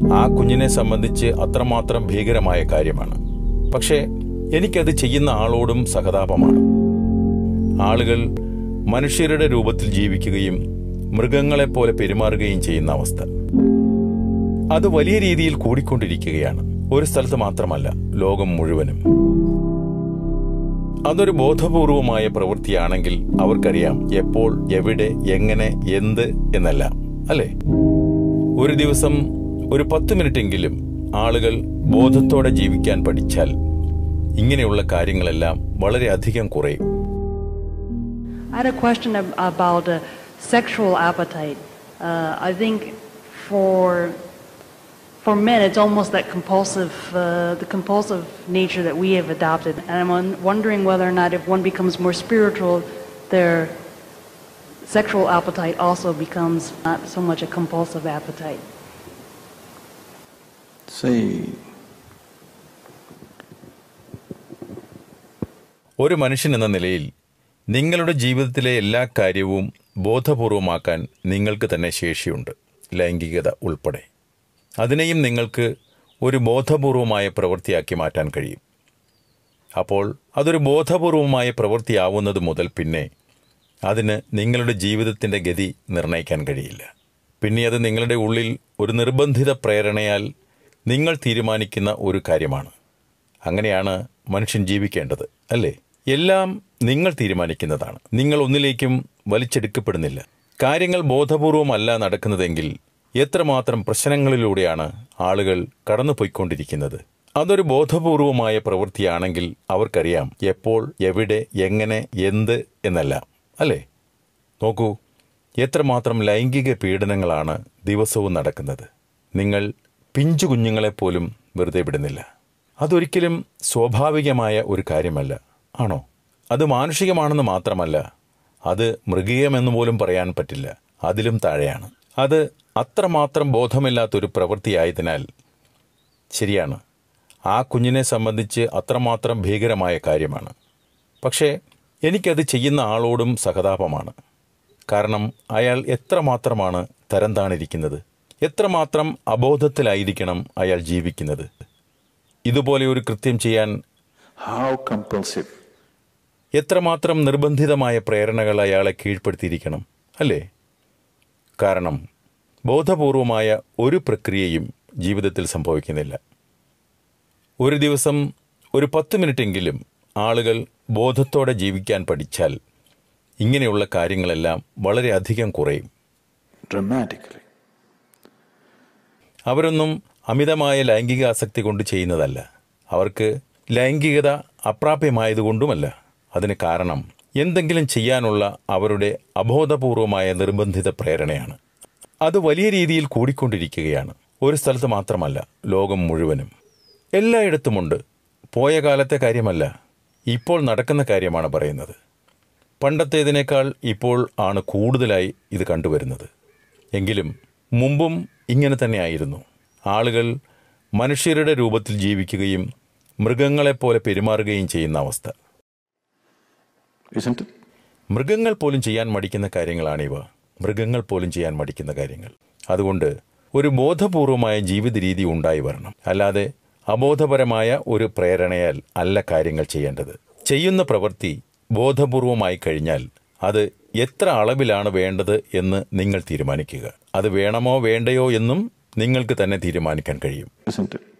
ആ കുഞ്ഞിനെ സംബന്ധിച്ച് അത്രമാത്രം ഭീകരമായ കാര്യമാണ് പക്ഷേ എനിക്കത് ചെയ്യുന്ന ആളോടും സഹതാപമാണ് ആളുകൾ മനുഷ്യരുടെ രൂപത്തിൽ ജീവിക്കുകയും മൃഗങ്ങളെപ്പോലെ പെരുമാറുകയും ചെയ്യുന്ന അവസ്ഥ അത് വലിയ രീതിയിൽ കൂടിക്കൊണ്ടിരിക്കുകയാണ് ഒരു സ്ഥലത്ത് മാത്രമല്ല ലോകം മുഴുവനും അതൊരു ബോധപൂർവമായ പ്രവൃത്തിയാണെങ്കിൽ അവർക്കറിയാം എപ്പോൾ എവിടെ എങ്ങനെ എന്ത് എന്നെല്ലാം അല്ലേ ഒരു ദിവസം ഒരു പത്ത് മിനിറ്റെങ്കിലും ആളുകൾ ബോധത്തോടെ ജീവിക്കാൻ പഠിച്ചാൽ ഇങ്ങനെയുള്ള കാര്യങ്ങളെല്ലാം വളരെയധികം കുറയും I had a question ab- about uh, sexual appetite. Uh, I think for for men, it's almost that compulsive, uh, the compulsive nature that we have adopted. And I'm won- wondering whether or not, if one becomes more spiritual, their sexual appetite also becomes not so much a compulsive appetite. See, ഒരു മനുഷ്യൻ എന്ന നിലയിൽ നിങ്ങളുടെ ജീവിതത്തിലെ എല്ലാ കാര്യവും ബോധപൂർവമാക്കാൻ നിങ്ങൾക്ക് തന്നെ ശേഷിയുണ്ട് ലൈംഗികത ഉൾപ്പെടെ അതിനെയും നിങ്ങൾക്ക് ഒരു ബോധപൂർവമായ പ്രവൃത്തിയാക്കി മാറ്റാൻ കഴിയും അപ്പോൾ അതൊരു ബോധപൂർവമായ പ്രവൃത്തിയാവുന്നത് മുതൽ പിന്നെ അതിന് നിങ്ങളുടെ ജീവിതത്തിൻ്റെ ഗതി നിർണ്ണയിക്കാൻ കഴിയില്ല പിന്നെ അത് നിങ്ങളുടെ ഉള്ളിൽ ഒരു നിർബന്ധിത പ്രേരണയാൽ നിങ്ങൾ തീരുമാനിക്കുന്ന ഒരു കാര്യമാണ് അങ്ങനെയാണ് മനുഷ്യൻ ജീവിക്കേണ്ടത് അല്ലേ എല്ലാം നിങ്ങൾ തീരുമാനിക്കുന്നതാണ് നിങ്ങൾ ഒന്നിലേക്കും വലിച്ചെടുക്കപ്പെടുന്നില്ല കാര്യങ്ങൾ ബോധപൂർവമല്ല നടക്കുന്നതെങ്കിൽ എത്രമാത്രം പ്രശ്നങ്ങളിലൂടെയാണ് ആളുകൾ കടന്നുപോയിക്കൊണ്ടിരിക്കുന്നത് അതൊരു ബോധപൂർവമായ പ്രവൃത്തിയാണെങ്കിൽ അവർക്കറിയാം എപ്പോൾ എവിടെ എങ്ങനെ എന്ത് എന്നെല്ലാം അല്ലേ നോക്കൂ എത്രമാത്രം ലൈംഗിക പീഡനങ്ങളാണ് ദിവസവും നടക്കുന്നത് നിങ്ങൾ പിഞ്ചു കുഞ്ഞുങ്ങളെപ്പോലും വെറുതെ വിടുന്നില്ല അതൊരിക്കലും സ്വാഭാവികമായ ഒരു കാര്യമല്ല ആണോ അത് മാനുഷികമാണെന്ന് മാത്രമല്ല അത് മൃഗീയമെന്ന് പോലും പറയാൻ പറ്റില്ല അതിലും താഴെയാണ് അത് അത്രമാത്രം ബോധമില്ലാത്തൊരു പ്രവൃത്തിയായതിനാൽ ശരിയാണ് ആ കുഞ്ഞിനെ സംബന്ധിച്ച് അത്രമാത്രം ഭീകരമായ കാര്യമാണ് പക്ഷേ എനിക്കത് ചെയ്യുന്ന ആളോടും സഹതാപമാണ് കാരണം അയാൾ എത്രമാത്രമാണ് തരം താണിരിക്കുന്നത് എത്രമാത്രം അബോധത്തിലായിരിക്കണം അയാൾ ജീവിക്കുന്നത് ഇതുപോലെ ഒരു കൃത്യം ചെയ്യാൻ how compulsive. എത്രമാത്രം നിർബന്ധിതമായ പ്രേരണകൾ അയാളെ കീഴ്പ്പെടുത്തിയിരിക്കണം അല്ലേ കാരണം ബോധപൂർവമായ ഒരു പ്രക്രിയയും ജീവിതത്തിൽ സംഭവിക്കുന്നില്ല ഒരു ദിവസം ഒരു പത്ത് മിനിറ്റെങ്കിലും ആളുകൾ ബോധത്തോടെ ജീവിക്കാൻ പഠിച്ചാൽ ഇങ്ങനെയുള്ള കാര്യങ്ങളെല്ലാം വളരെയധികം കുറയും dramatically. അവരൊന്നും അമിതമായ ലൈംഗിക ആസക്തി കൊണ്ട് ചെയ്യുന്നതല്ല അവർക്ക് ലൈംഗികത അപ്രാപ്യമായതുകൊണ്ടുമല്ല അതിന് കാരണം എന്തെങ്കിലും ചെയ്യാനുള്ള അവരുടെ അബോധപൂർവമായ നിർബന്ധിത പ്രേരണയാണ് അത് വലിയ രീതിയിൽ കൂടിക്കൊണ്ടിരിക്കുകയാണ് ഒരു സ്ഥലത്ത് മാത്രമല്ല ലോകം മുഴുവനും എല്ലായിടത്തുമുണ്ട് പോയ കാലത്തെ കാര്യമല്ല ഇപ്പോൾ നടക്കുന്ന കാര്യമാണ് പറയുന്നത് പണ്ടത്തേതിനേക്കാൾ ഇപ്പോൾ ആണ് കൂടുതലായി ഇത് കണ്ടുവരുന്നത് എങ്കിലും മുമ്പും ഇങ്ങനെ തന്നെയായിരുന്നു ആളുകൾ മനുഷ്യരുടെ രൂപത്തിൽ ജീവിക്കുകയും മൃഗങ്ങളെപ്പോലെ പെരുമാറുകയും ചെയ്യുന്ന അവസ്ഥ Isn't it? മൃഗങ്ങൾ പോലും ചെയ്യാൻ മടിക്കുന്ന കാര്യങ്ങളാണിവ മൃഗങ്ങൾ പോലും ചെയ്യാൻ മടിക്കുന്ന കാര്യങ്ങൾ അതുകൊണ്ട് ഒരു ബോധപൂർവമായ ജീവിത രീതി ഉണ്ടായി വരണം അല്ലാതെ അബോധപരമായ ഒരു പ്രേരണയാൽ അല്ല കാര്യങ്ങൾ ചെയ്യേണ്ടത് ചെയ്യുന്ന പ്രവൃത്തി ബോധപൂർവമായി കഴിഞ്ഞാൽ അത് എത്ര അളവിലാണ് വേണ്ടത് എന്ന് നിങ്ങൾ തീരുമാനിക്കുക അത് വേണമോ വേണ്ടയോ എന്നും നിങ്ങൾക്ക് തന്നെ തീരുമാനിക്കാൻ കഴിയും Isn't it?